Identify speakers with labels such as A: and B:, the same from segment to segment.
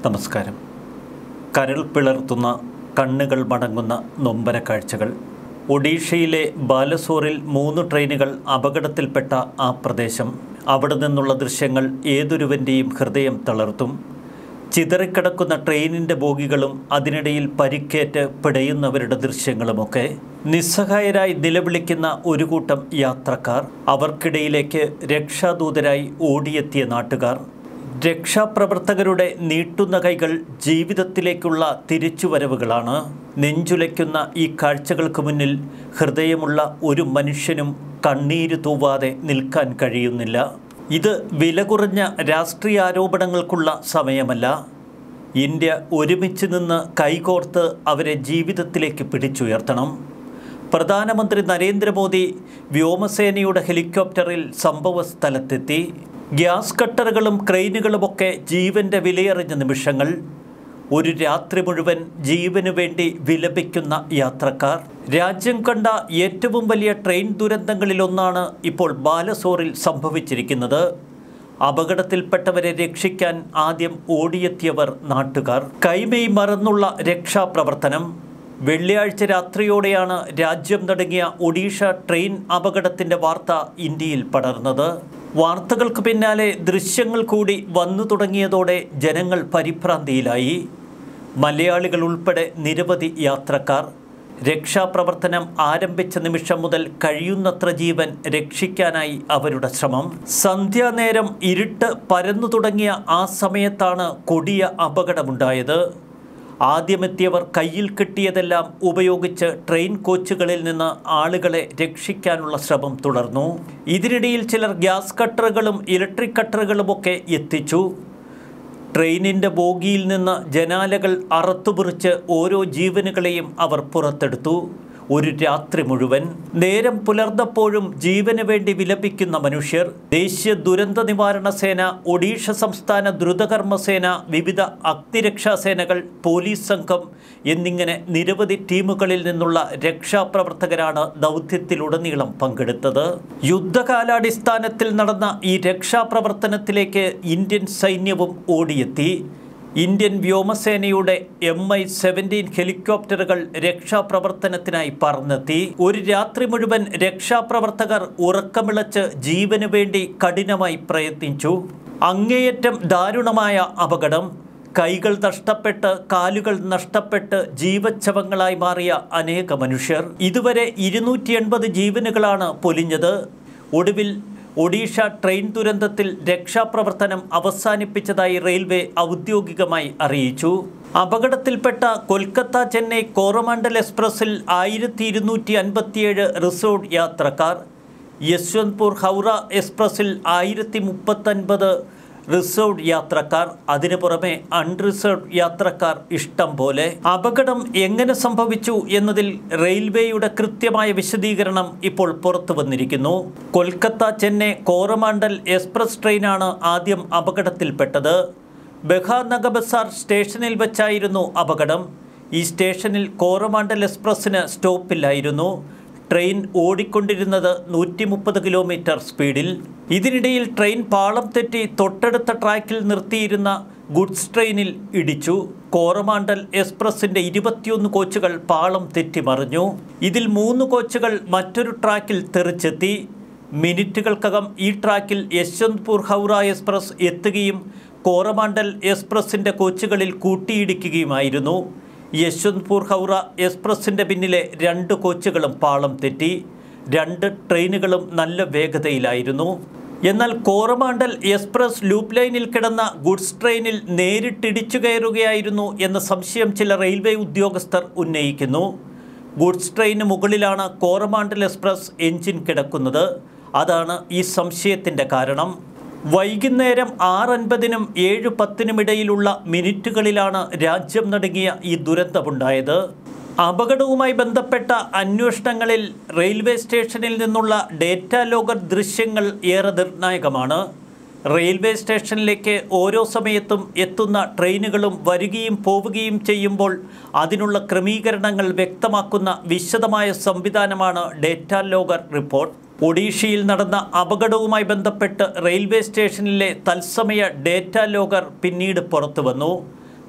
A: നമസ്കാരം കരൾ പിളർത്തുന്ന കണ്ണുകൾ മടങ്ങുന്ന നൊമ്പര കാഴ്ചകൾ ഒഡീഷയിലെ ബാലസോറിൽ മൂന്ന് ട്രെയിനുകൾ അപകടത്തിൽപ്പെട്ട ആ പ്രദേശം അവിടെ നിന്നുള്ള ദൃശ്യങ്ങൾ ഏതൊരുവൻ്റെയും ഹൃദയം തളർത്തും ചിതറിക്കിടക്കുന്ന ട്രെയിനിൻ്റെ ബോഗികളും അതിനിടയിൽ പരിക്കേറ്റ് പിടയുന്നവരുടെ ദൃശ്യങ്ങളുമൊക്കെ നിസ്സഹായരായി നിലവിളിക്കുന്ന ഒരു കൂട്ടം യാത്രക്കാർ അവർക്കിടയിലേക്ക് രക്ഷാദൂതരായി ഓടിയെത്തിയ നാട്ടുകാർ രക്ഷാപ്രവർത്തകരുടെ നീട്ടുന്ന കൈകൾ ജീവിതത്തിലേക്കുള്ള തിരിച്ചുവരവുകളാണ് നെഞ്ചുലയ്ക്കുന്ന ഈ കാഴ്ചകൾക്ക് മുന്നിൽ ഹൃദയമുള്ള ഒരു മനുഷ്യനും കണ്ണീര് തൂവാതെ നിൽക്കാൻ കഴിയുന്നില്ല ഇത് വില കുറഞ്ഞ രാഷ്ട്രീയ ആരോപണങ്ങൾക്കുള്ള സമയമല്ല ഇന്ത്യ ഒരുമിച്ച് നിന്ന് കൈകോർത്ത് അവരെ ജീവിതത്തിലേക്ക് പിടിച്ചുയർത്തണം പ്രധാനമന്ത്രി നരേന്ദ്രമോദി വ്യോമസേനയുടെ ഹെലികോപ്റ്ററിൽ സംഭവ സ്ഥലത്തെത്തി ഗ്യാസ് കട്ടറുകളും ക്രെയിനുകളുമൊക്കെ ജീവൻ്റെ വിലയറിഞ്ഞ നിമിഷങ്ങൾ ഒരു രാത്രി മുഴുവൻ ജീവന് വേണ്ടി വിലപിക്കുന്ന യാത്രക്കാർ രാജ്യം കണ്ട ഏറ്റവും വലിയ ട്രെയിൻ ദുരന്തങ്ങളിലൊന്നാണ് ഇപ്പോൾ ബാലസോറിൽ സംഭവിച്ചിരിക്കുന്നത് അപകടത്തിൽപ്പെട്ടവരെ രക്ഷിക്കാൻ ആദ്യം ഓടിയെത്തിയവർ നാട്ടുകാർ കൈമേയ് മറന്നുള്ള രക്ഷാപ്രവർത്തനം വെള്ളിയാഴ്ച രാത്രിയോടെയാണ് രാജ്യം നടുങ്ങിയ ഒഡീഷ ട്രെയിൻ അപകടത്തിൻ്റെ വാർത്ത ഇന്ത്യയിൽ പടർന്നത് വാർത്തകൾക്ക് പിന്നാലെ ദൃശ്യങ്ങൾ കൂടി വന്നു തുടങ്ങിയതോടെ ജനങ്ങൾ പരിഭ്രാന്തിയിലായി മലയാളികൾ ഉൾപ്പെടെ നിരവധി യാത്രക്കാർ രക്ഷാപ്രവർത്തനം ആരംഭിച്ച നിമിഷം മുതൽ കഴിയുന്നത്ര ജീവൻ രക്ഷിക്കാനായി അവരുടെ ശ്രമം സന്ധ്യാനേരം ഇരുട്ട് പരന്നു തുടങ്ങിയ ആ സമയത്താണ് കൊടിയ അപകടമുണ്ടായത് ആദ്യമെത്തിയവർ കയ്യിൽ കിട്ടിയതെല്ലാം ഉപയോഗിച്ച് ട്രെയിൻ കോച്ചുകളിൽ നിന്ന് ആളുകളെ രക്ഷിക്കാനുള്ള ശ്രമം തുടർന്നു ഇതിനിടയിൽ ചിലർ ഗ്യാസ് കട്ടറുകളും ഇലക്ട്രിക് കട്ടറുകളുമൊക്കെ എത്തിച്ചു ട്രെയിനിൻ്റെ ബോഗിയിൽ നിന്ന് ജനാലകൾ അറത്തുപുറിച്ച് ഓരോ ജീവനുകളെയും അവർ പുറത്തെടുത്തു ഒരു രാത്രി മുഴുവൻ നേരം പുലർന്നപ്പോഴും ജീവന് വേണ്ടി വിലപിക്കുന്ന മനുഷ്യർ ദേശീയ ദുരന്ത നിവാരണ സേന ഒഡീഷ സംസ്ഥാന ദ്രുതകർമ്മസേന വിവിധ അഗ്നിരക്ഷാസേനകൾ പോലീസ് സംഘം എന്നിങ്ങനെ നിരവധി ടീമുകളിൽ നിന്നുള്ള രക്ഷാപ്രവർത്തകരാണ് ദൗത്യത്തിലുടനീളം പങ്കെടുത്തത് യുദ്ധകാലാടിസ്ഥാനത്തിൽ നടന്ന ഈ രക്ഷാപ്രവർത്തനത്തിലേക്ക് ഇന്ത്യൻ സൈന്യവും ഓടിയെത്തി ഇന്ത്യൻ വ്യോമസേനയുടെ എം ഐ സെവൻറ്റീൻ ഹെലികോപ്റ്ററുകൾ രക്ഷാപ്രവർത്തനത്തിനായി പറന്നെത്തി ഒരു രാത്രി മുഴുവൻ രക്ഷാപ്രവർത്തകർ ഉറക്കമിളച്ച് ജീവന് വേണ്ടി കഠിനമായി പ്രയത്നിച്ചു അങ്ങേയറ്റം ദാരുണമായ അപകടം കൈകൾ നഷ്ടപ്പെട്ട് കാലുകൾ നഷ്ടപ്പെട്ട് ജീവച്ഛവങ്ങളായി മാറിയ അനേക മനുഷ്യർ ഇതുവരെ ഇരുന്നൂറ്റി എൺപത് ജീവനുകളാണ് പൊലിഞ്ഞത് ഒടുവിൽ ഒഡീഷ ട്രെയിൻ ദുരന്തത്തിൽ രക്ഷാപ്രവർത്തനം അവസാനിപ്പിച്ചതായി റെയിൽവേ ഔദ്യോഗികമായി അറിയിച്ചു അപകടത്തിൽപ്പെട്ട കൊൽക്കത്ത ചെന്നൈ കോറമണ്ഡൽ എക്സ്പ്രസിൽ ആയിരത്തി ഇരുന്നൂറ്റി അൻപത്തിയേഴ് റിസോർട്ട് യാത്രക്കാർ യശ്വന്ത്പൂർ ഹൗറ എക്സ്പ്രസിൽ ആയിരത്തി മുപ്പത്തൊൻപത് റിസർവ്ഡ് യാത്രക്കാർ അതിനു പുറമെ അൺറിസർവ്ഡ് യാത്രക്കാർ ഇഷ്ടം പോലെ അപകടം എങ്ങനെ സംഭവിച്ചു എന്നതിൽ റെയിൽവേയുടെ കൃത്യമായ വിശദീകരണം ഇപ്പോൾ പുറത്തു വന്നിരിക്കുന്നു കൊൽക്കത്ത ചെന്നൈ കോറമാണ്ടൽ എക്സ്പ്രസ് ട്രെയിനാണ് ആദ്യം അപകടത്തിൽപ്പെട്ടത് ബഹാനഗബസാർ സ്റ്റേഷനിൽ വെച്ചായിരുന്നു അപകടം ഈ സ്റ്റേഷനിൽ കോറമാണ്ടൽ എക്സ്പ്രസ്സിന് സ്റ്റോപ്പില്ലായിരുന്നു ട്രെയിൻ ഓടിക്കൊണ്ടിരുന്നത് നൂറ്റി മുപ്പത് കിലോമീറ്റർ സ്പീഡിൽ ഇതിനിടയിൽ ട്രെയിൻ പാളം തെറ്റി തൊട്ടടുത്ത ട്രാക്കിൽ നിർത്തിയിരുന്ന ഗുഡ്സ് ട്രെയിനിൽ ഇടിച്ചു കോറമാണ്ടൽ എക്സ്പ്രസിൻ്റെ ഇരുപത്തിയൊന്ന് കോച്ചുകൾ പാളം തെറ്റിമറിഞ്ഞു ഇതിൽ മൂന്ന് കോച്ചുകൾ മറ്റൊരു ട്രാക്കിൽ തെറിച്ചെത്തി മിനിറ്റുകൾക്കകം ഈ ട്രാക്കിൽ യശ്വന്ത്പൂർ ഹൗറ എക്സ്പ്രസ് എത്തുകയും കോറമാണ്ടൽ എക്സ്പ്രസിൻ്റെ കോച്ചുകളിൽ കൂട്ടിയിടിക്കുകയുമായിരുന്നു യശ്വന്ത്പൂർ ഹൗറ എക്സ്പ്രസിൻ്റെ പിന്നിലെ രണ്ട് കോച്ചുകളും പാളം തെറ്റി രണ്ട് ട്രെയിനുകളും നല്ല വേഗതയിലായിരുന്നു എന്നാൽ കോറമാണ്ടൽ എക്സ്പ്രസ് ലൂപ്പ് ലൈനിൽ കിടന്ന ഗുഡ്സ് ട്രെയിനിൽ നേരിട്ടിടിച്ചു കയറുകയായിരുന്നു എന്ന സംശയം ചില റെയിൽവേ ഉദ്യോഗസ്ഥർ ഉന്നയിക്കുന്നു ഗുഡ്സ് ട്രെയിന് മുകളിലാണ് കോറമാണ്ടൽ എക്സ്പ്രസ് എഞ്ചിൻ കിടക്കുന്നത് അതാണ് ഈ സംശയത്തിൻ്റെ കാരണം വൈകുന്നേരം ആറൻപതിനും ഏഴ് പത്തിനുമിടയിലുള്ള മിനിറ്റുകളിലാണ് രാജ്യം നടുങ്ങിയ ഈ ദുരന്തമുണ്ടായത് അപകടവുമായി ബന്ധപ്പെട്ട അന്വേഷണങ്ങളിൽ റെയിൽവേ സ്റ്റേഷനിൽ നിന്നുള്ള ഡേറ്റ ലോഗർ ദൃശ്യങ്ങൾ ഏറെ നിർണായകമാണ് റെയിൽവേ സ്റ്റേഷനിലേക്ക് ഓരോ സമയത്തും എത്തുന്ന ട്രെയിനുകളും വരികയും പോവുകയും ചെയ്യുമ്പോൾ അതിനുള്ള ക്രമീകരണങ്ങൾ വ്യക്തമാക്കുന്ന വിശദമായ സംവിധാനമാണ് ഡേറ്റ ലോഗർ റിപ്പോർട്ട് ഒഡീഷയിൽ നടന്ന അപകടവുമായി ബന്ധപ്പെട്ട് റെയിൽവേ സ്റ്റേഷനിലെ തത്സമയ ഡേറ്റ ലോഗർ പിന്നീട് പുറത്തുവന്നു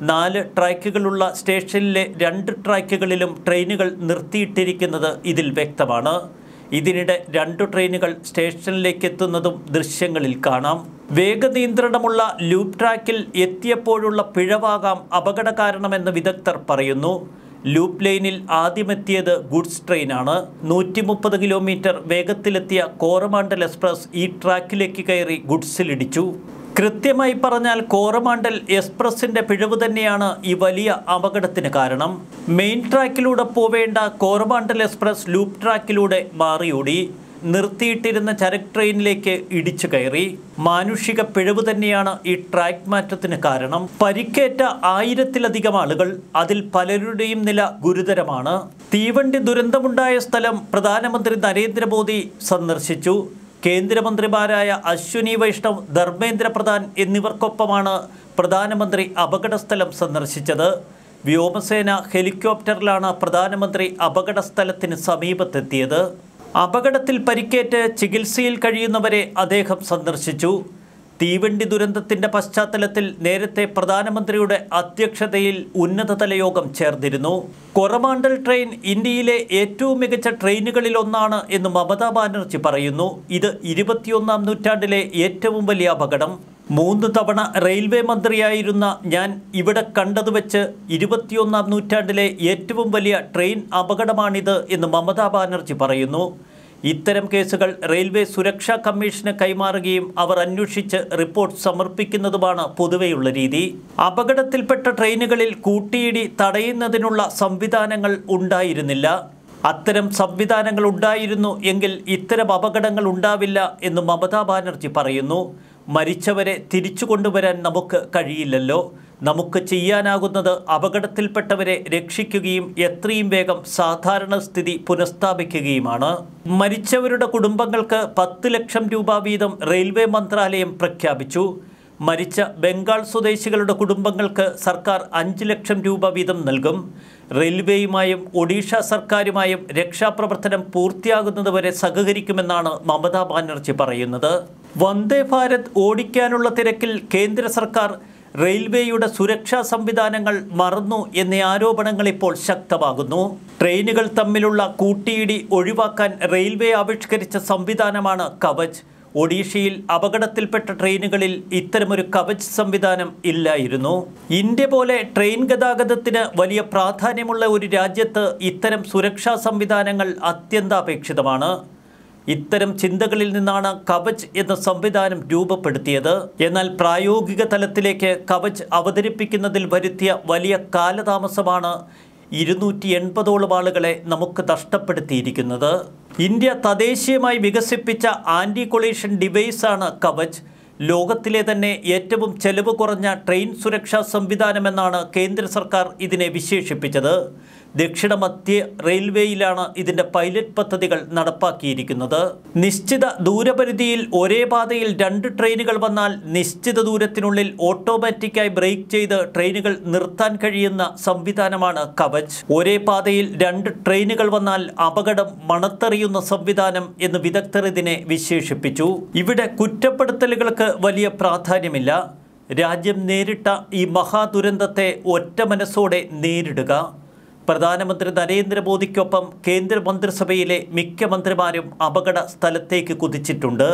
A: നാല് ട്രാക്കുകളുള്ള സ്റ്റേഷനിലെ രണ്ട് ട്രാക്കുകളിലും ട്രെയിനുകൾ നിർത്തിയിട്ടിരിക്കുന്നത് ഇതിൽ വ്യക്തമാണ് ഇതിനിടെ രണ്ടു ട്രെയിനുകൾ സ്റ്റേഷനിലേക്ക് എത്തുന്നതും ദൃശ്യങ്ങളിൽ കാണാം വേഗനിയന്ത്രണമുള്ള ലൂപ്പ് ട്രാക്കിൽ എത്തിയപ്പോഴുള്ള പിഴവാകാം അപകട കാരണമെന്ന് വിദഗ്ധർ പറയുന്നു ലൂപ്പ് ലൈനിൽ ആദ്യമെത്തിയത് ഗുഡ്സ് ട്രെയിനാണ് നൂറ്റി മുപ്പത് കിലോമീറ്റർ വേഗത്തിലെത്തിയ കോറമാണ്ടൽ എക്സ്പ്രസ് ഈ ട്രാക്കിലേക്ക് കയറി ഗുഡ്സിലിടിച്ചു കൃത്യമായി പറഞ്ഞാൽ കോറമാണ്ടൽ എക്സ്പ്രസിന്റെ പിഴവ് തന്നെയാണ് ഈ വലിയ അപകടത്തിന് കാരണം മെയിൻ ട്രാക്കിലൂടെ പോവേണ്ട കോറമാണ്ടൽ എക്സ്പ്രസ് ലൂപ്പ് ട്രാക്കിലൂടെ മാറിയോടി നിർത്തിയിട്ടിരുന്ന ചരക്ക് ട്രെയിനിലേക്ക് ഇടിച്ചു കയറി മാനുഷിക പിഴവ് തന്നെയാണ് ഈ ട്രാക്ക് മാറ്റത്തിന് കാരണം പരിക്കേറ്റ ആയിരത്തിലധികം ആളുകൾ അതിൽ പലരുടെയും നില ഗുരുതരമാണ് തീവണ്ടി ദുരന്തമുണ്ടായ സ്ഥലം പ്രധാനമന്ത്രി നരേന്ദ്രമോദി സന്ദർശിച്ചു കേന്ദ്രമന്ത്രിമാരായ അശ്വിനി വൈഷ്ണവ് ധർമ്മേന്ദ്ര പ്രധാൻ എന്നിവർക്കൊപ്പമാണ് പ്രധാനമന്ത്രി അപകടസ്ഥലം സന്ദർശിച്ചത് വ്യോമസേന ഹെലികോപ്റ്ററിലാണ് പ്രധാനമന്ത്രി അപകടസ്ഥലത്തിന് സമീപത്തെത്തിയത് അപകടത്തിൽ പരിക്കേറ്റ് ചികിത്സയിൽ കഴിയുന്നവരെ അദ്ദേഹം സന്ദർശിച്ചു തീവണ്ടി ദുരന്തത്തിന്റെ പശ്ചാത്തലത്തിൽ നേരത്തെ പ്രധാനമന്ത്രിയുടെ അധ്യക്ഷതയിൽ ഉന്നതതല യോഗം ചേർന്നിരുന്നു കൊറമാണ്ടൽ ട്രെയിൻ ഇന്ത്യയിലെ ഏറ്റവും മികച്ച ട്രെയിനുകളിലൊന്നാണ് എന്ന് മമതാ ബാനർജി പറയുന്നു ഇത് ഇരുപത്തിയൊന്നാം നൂറ്റാണ്ടിലെ ഏറ്റവും വലിയ അപകടം മൂന്ന് തവണ റെയിൽവേ മന്ത്രിയായിരുന്ന ഞാൻ ഇവിടെ കണ്ടത് വെച്ച് ഇരുപത്തിയൊന്നാം നൂറ്റാണ്ടിലെ ഏറ്റവും വലിയ ട്രെയിൻ അപകടമാണിത് എന്ന് മമതാ ബാനർജി പറയുന്നു ഇത്തരം കേസുകൾ റെയിൽവേ സുരക്ഷാ കമ്മീഷന് കൈമാറുകയും അവർ അന്വേഷിച്ച് റിപ്പോർട്ട് സമർപ്പിക്കുന്നതുമാണ് പൊതുവെയുള്ള രീതി അപകടത്തിൽപ്പെട്ട ട്രെയിനുകളിൽ കൂട്ടിയിടി തടയുന്നതിനുള്ള സംവിധാനങ്ങൾ ഉണ്ടായിരുന്നില്ല അത്തരം സംവിധാനങ്ങൾ ഉണ്ടായിരുന്നു എങ്കിൽ ഇത്തരം അപകടങ്ങൾ ഉണ്ടാവില്ല എന്ന് മമതാ ബാനർജി പറയുന്നു മരിച്ചവരെ തിരിച്ചു കൊണ്ടുവരാൻ നമുക്ക് കഴിയില്ലല്ലോ നമുക്ക് ചെയ്യാനാകുന്നത് അപകടത്തിൽപ്പെട്ടവരെ രക്ഷിക്കുകയും എത്രയും വേഗം സാധാരണ സ്ഥിതി പുനഃസ്ഥാപിക്കുകയുമാണ് മരിച്ചവരുടെ കുടുംബങ്ങൾക്ക് പത്ത് ലക്ഷം രൂപ വീതം റെയിൽവേ മന്ത്രാലയം പ്രഖ്യാപിച്ചു മരിച്ച ബംഗാൾ സ്വദേശികളുടെ കുടുംബങ്ങൾക്ക് സർക്കാർ അഞ്ച് ലക്ഷം രൂപ വീതം നൽകും റെയിൽവേയുമായും ഒഡീഷ സർക്കാരുമായും രക്ഷാപ്രവർത്തനം പൂർത്തിയാകുന്നതുവരെ സഹകരിക്കുമെന്നാണ് മമതാ ബാനർജി പറയുന്നത് വന്ദേ ഭാരത് ഓടിക്കാനുള്ള തിരക്കിൽ കേന്ദ്ര സർക്കാർ റെയിൽവേയുടെ സുരക്ഷാ സംവിധാനങ്ങൾ മറന്നു എന്നീ ആരോപണങ്ങൾ ഇപ്പോൾ ശക്തമാകുന്നു ട്രെയിനുകൾ തമ്മിലുള്ള കൂട്ടിയിടി ഒഴിവാക്കാൻ റെയിൽവേ ആവിഷ്കരിച്ച സംവിധാനമാണ് കവച് ഒഡീഷയിൽ അപകടത്തിൽപ്പെട്ട ട്രെയിനുകളിൽ ഇത്തരമൊരു കവച് സംവിധാനം ഇല്ലായിരുന്നു ഇന്ത്യ പോലെ ട്രെയിൻ ഗതാഗതത്തിന് വലിയ പ്രാധാന്യമുള്ള ഒരു രാജ്യത്ത് ഇത്തരം സുരക്ഷാ സംവിധാനങ്ങൾ അത്യന്താപേക്ഷിതമാണ് ഇത്തരം ചിന്തകളിൽ നിന്നാണ് കവച് എന്ന സംവിധാനം രൂപപ്പെടുത്തിയത് എന്നാൽ പ്രായോഗിക തലത്തിലേക്ക് കവച് അവതരിപ്പിക്കുന്നതിൽ വരുത്തിയ വലിയ കാലതാമസമാണ് ഇരുന്നൂറ്റി എൺപതോളം ആളുകളെ നമുക്ക് നഷ്ടപ്പെടുത്തിയിരിക്കുന്നത് ഇന്ത്യ തദ്ദേശീയമായി വികസിപ്പിച്ച ആൻറ്റി കൊളീഷൻ ഡിവൈസാണ് കവച് ലോകത്തിലെ തന്നെ ഏറ്റവും ചെലവ് കുറഞ്ഞ ട്രെയിൻ സുരക്ഷാ സംവിധാനമെന്നാണ് കേന്ദ്ര സർക്കാർ ഇതിനെ വിശേഷിപ്പിച്ചത് ദക്ഷിണ മധ്യ റെയിൽവേയിലാണ് ഇതിൻ്റെ പൈലറ്റ് പദ്ധതികൾ നടപ്പാക്കിയിരിക്കുന്നത് നിശ്ചിത ദൂരപരിധിയിൽ ഒരേ പാതയിൽ രണ്ട് ട്രെയിനുകൾ വന്നാൽ നിശ്ചിത ദൂരത്തിനുള്ളിൽ ഓട്ടോമാറ്റിക്കായി ബ്രേക്ക് ചെയ്ത് ട്രെയിനുകൾ നിർത്താൻ കഴിയുന്ന സംവിധാനമാണ് കവച് ഒരേ പാതയിൽ രണ്ട് ട്രെയിനുകൾ വന്നാൽ അപകടം മണത്തെറിയുന്ന സംവിധാനം എന്ന് വിദഗ്ധർ ഇതിനെ വിശേഷിപ്പിച്ചു ഇവിടെ കുറ്റപ്പെടുത്തലുകൾക്ക് വലിയ പ്രാധാന്യമില്ല രാജ്യം നേരിട്ട ഈ മഹാദുരന്തത്തെ ഒറ്റ മനസ്സോടെ നേരിടുക പ്രധാനമന്ത്രി നരേന്ദ്രമോദിക്കൊപ്പം കേന്ദ്ര മന്ത്രിസഭയിലെ മിക്ക മന്ത്രിമാരും അപകട സ്ഥലത്തേക്ക് കുതിച്ചിട്ടുണ്ട്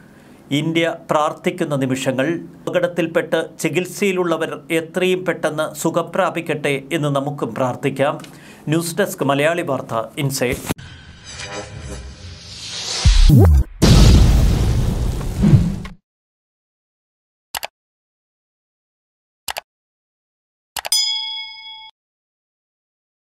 A: ഇന്ത്യ പ്രാർത്ഥിക്കുന്ന നിമിഷങ്ങൾ അപകടത്തിൽപ്പെട്ട് ചികിത്സയിലുള്ളവർ എത്രയും പെട്ടെന്ന് സുഖം പ്രാപിക്കട്ടെ എന്ന് നമുക്കും പ്രാർത്ഥിക്കാം ന്യൂസ് ഡെസ്ക് മലയാളി വാർത്ത ഇൻസൈറ്റ്